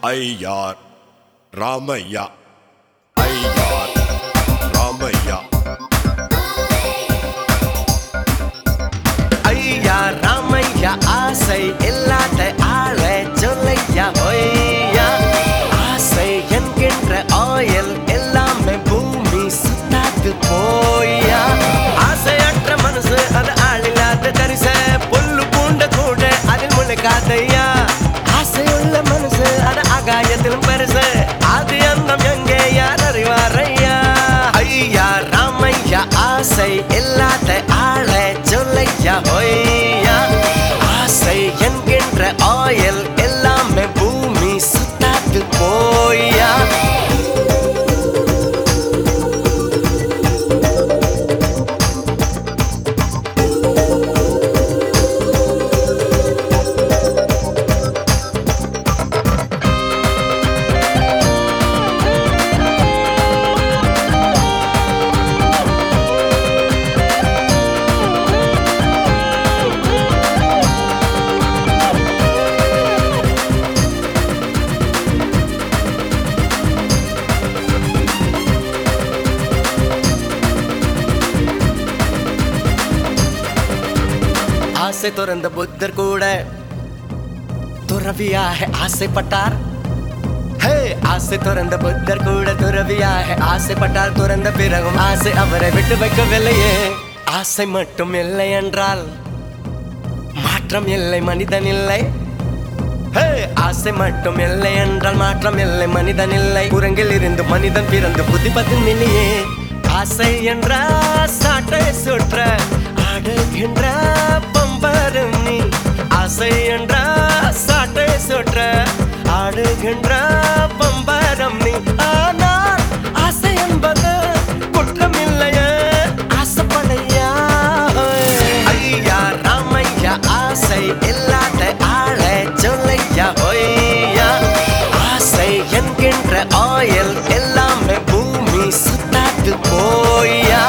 ஐயார் ராமையா ஐயார் ராமையா ஐயா ராமையா ஆசை இல்லாத ஆளை சொல்லையா ஒய்யா ஆசை என்கின்ற ஆயில் எல்லாமே பூமி சுத்தாது போயா ஆசையற்ற மனசு அது ஆளில்லாத தரிச புல்லு பூண்ட கூட அதில் முழுக்காதையா ஆசையுள்ள மனசு அது ஆகாயத்திலும் பெருசு அது அந்தம் எங்கே யார் அறிவாரையா ஐயா ராமையா ஆசை இல்லாத ஆளை சொல்லையா ஒய்யா ஆசை என்கின்ற ஆயில் எல்லாமே பூமி சுத்தாது போயா ஆசை துறந்த புத்தர் கூட துறவியாக ஆசைப்பட்டார் ஹே ஆசை துறந்த புத்தர் கூட துறவியாக ஆசைப்பட்டார் துறந்த பிறகும் ஆசை அவரை விட்டு வைக்கவில்லையே ஆசை மட்டும் இல்லை என்றால் மாற்றம் இல்லை மனிதன் இல்லை ஹே, ஆசை மட்டும் இல்லை என்றால் மாற்றம் இல்லை மனிதன் இல்லை குரங்கில் இருந்து மனிதன் பிறந்து புதிபத்தில் இல்லையே ஆசை என்ற சாட்டை சுற்ற ஆடுகின்ற பம்பரும் நீ ஆசை என்ற சாட்டை சுற்ற ஆடுகின்ற பம்பரம் நீ ஆனால் ஆசை என்பது குற்றம் இல்லையே ஆசைப்படையா ஐயா ராமையா ஆசை இல்லாத ஆளை சொல்லையா ஒய்யா ஆசை என்கின்ற ஆயில் எல்லாமே பூமி சுத்தாது போயா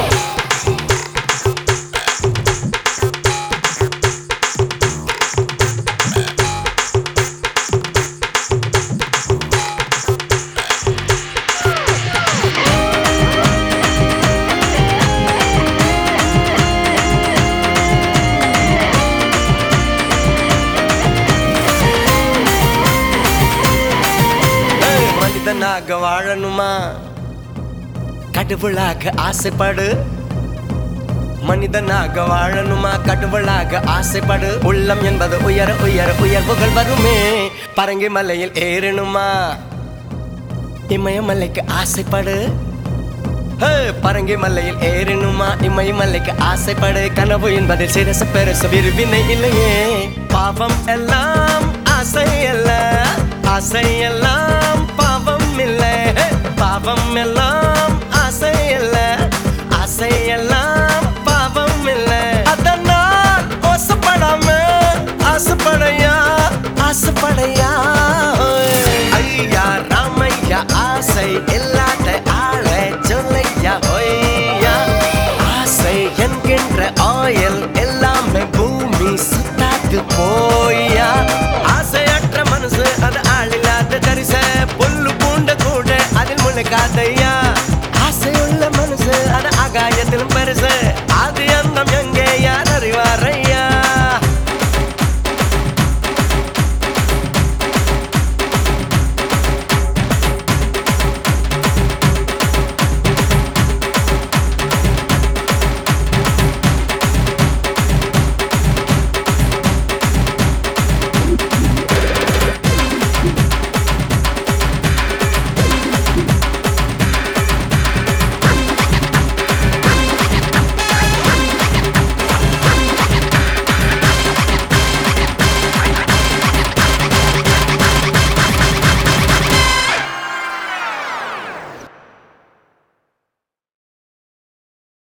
ஏய், மனிதனாக வாழணுமா கடவுளாக ஆசைப்படு மனிதனாக வாழணுமா கடவுளாக ஆசைப்படு உள்ளம் என்பது உயர உயர உயர்வுகள் வருமே பரங்கி மலையில் ஏறணுமா இமயமலைக்கு ஆசைப்படு ஹே, பரங்கி மலையில் ஏறணுமா இமயமலைக்கு ஆசைப்படு கனவு என்பதில் சிரசு பெருசு விரும்பினை இல்லையே பாவம் எல்லாம் ஆசை அல்ல ஆசை எல்லாம் பாவம் இல்லை ஹே, பாவம் எல்லாம் ஆசை அல்ல ஆசை எல்லாம் பாவம் இல்லை அதனால் ஓசப்படாம ஆசைப்படையா ஆசைப்படையா ஐயா ராமையா ஆசை இல்லாத ஆளை சொல்லையா ஒய்யா ஆசை என்கின்ற ஆயில் எல்லாமே பூமி சுத்தாது போயா ஆசையற்ற மனசு அது ஆளில்லாத தரிச புல்லு பூண்ட கூட அதில் முழுக்காதையா ஆசையுள்ள மனசு அது ஆகாயத்திலும் பெருசு